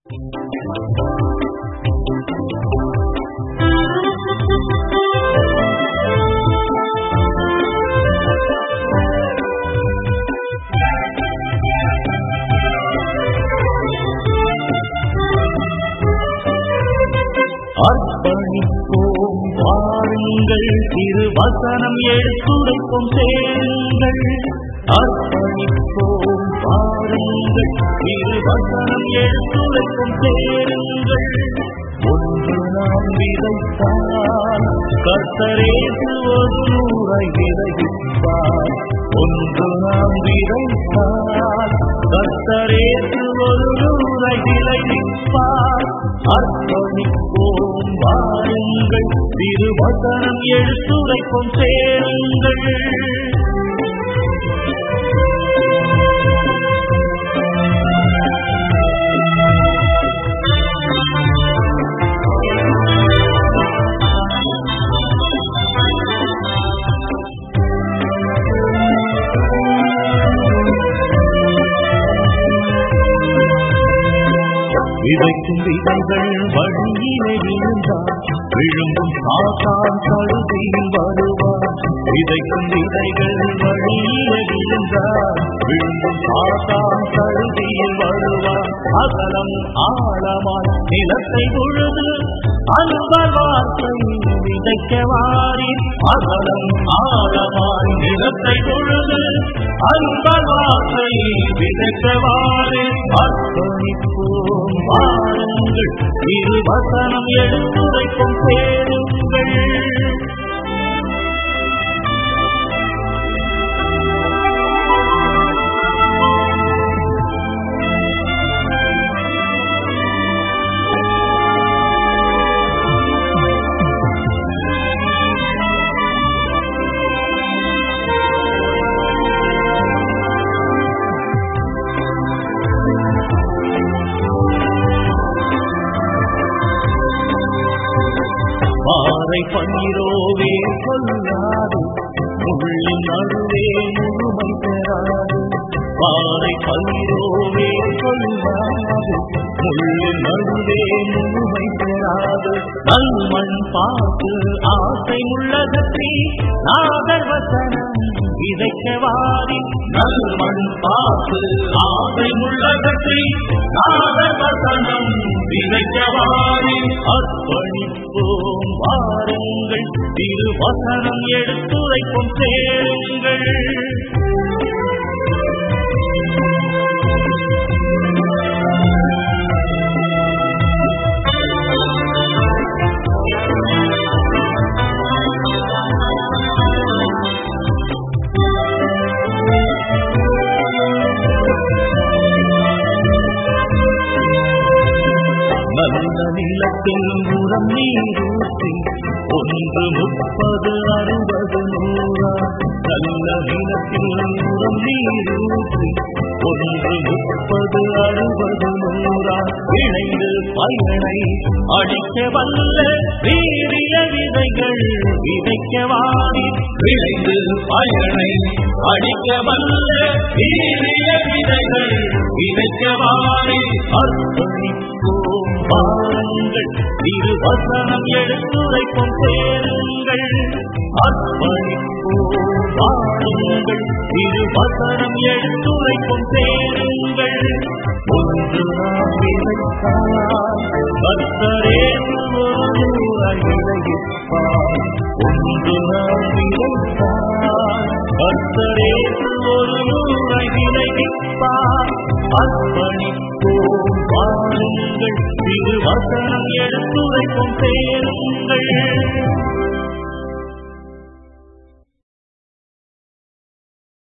அர்ப்பணிப்போம் வாருங்கள் திருவசனம் எடுத்துரைப்போம் சேருங்கள் அர்ப்பணிப்போம் வாருங்கள் திருவசனம் எடுத்துரைப்போம் சேருங்கள் ஒன்று நாம் விதைத்தால் கர்த்தரேசு ஒரு நூறை விதைப்பார் ஒன்று நாம் விதைத்தால் கர்த்தரேசு ஒரு நூறை விளைவிப்பார் அர்ப்பணிப்போம் வாருங்கள் திருவசனம் எடுத்துரைப்போம் சேருங்கள் விதைக்கும் விதைகள் வழியிலே இருந்தால் விழுங்கும் சாத்தான் கழுதியில் வருவார் விதைக்கும் விதைகள் வழியிலே இருந்தால் விழுங்கும் சாத்தான் கழுதியில் வருவார் அகலம் ஆழமாய் நிலத்தை பொழுது அன்பர் வார்த்தை விதைக்க வாரி அகலம் ஆழமாய் நிலத்தை பொழுது அன்பர் வார்த்தை விதைக்க வாரி அர்ப்பணிப்போம் வாருங்கள் இரு வசனம் எடுத்துரைக்கும் சேருங்கள் பாறை பயிரோவே கொள்ளாது முள்ளின் நடுவே முழுமை பெறாது பாறை பயிரோவே கொள்ளாது முள்ளின் நடுவே முழுமை பெறாது நல்மண் பார்த்து ஆசை உள்ளதற்றி நாகர் வசனம் விதைக்க வாரி நல்மண் பார்த்து ஆசை உள்ளதற்றி நாகர் வசனம் விதைக்க வாரி அர்ப்பணிப்போம் வாருங்கள் திருவசனம் எடுத்துரைப்போம் சேருங்கள் நல்ல நிலத்தில் உரம் நீரூற்றி ஒன்று முப்பது அறுபது நூறா நல்ல நிலத்தில் உரம் நீரூற்றி ஒன்று முப்பது அறுபது நூறா இணைந்து பயனை அடிக்க வல்ல வீரிய விதைகள் விதைக்க வாரி விளைந்து பயனை அடிக்க வல்ல வீரிய விதைகள் விதைக்க வாரி அர்ப்பணிப்போம் பாருங்கள் திருவசனம் எடுத்துரைப்போம் சேருங்கள் அர்ப்பணிப்போம் பாருங்கள் திருவசனம் எடுத்துரைப்போம் சேருங்கள் ஒன்று நாம் விதைத்தால் கர்த்தரே ஒரு நூறாய் விளைவிப்பார் ஒன்று நாம் விதைத்தால் கர்த்தரே ஒரு நூறாய் விளைவிப்பார் அர்ப்பணிப்போம் பாருங்கள் திருவசனம் எடுத்துரைப்போம் சேருங்கள்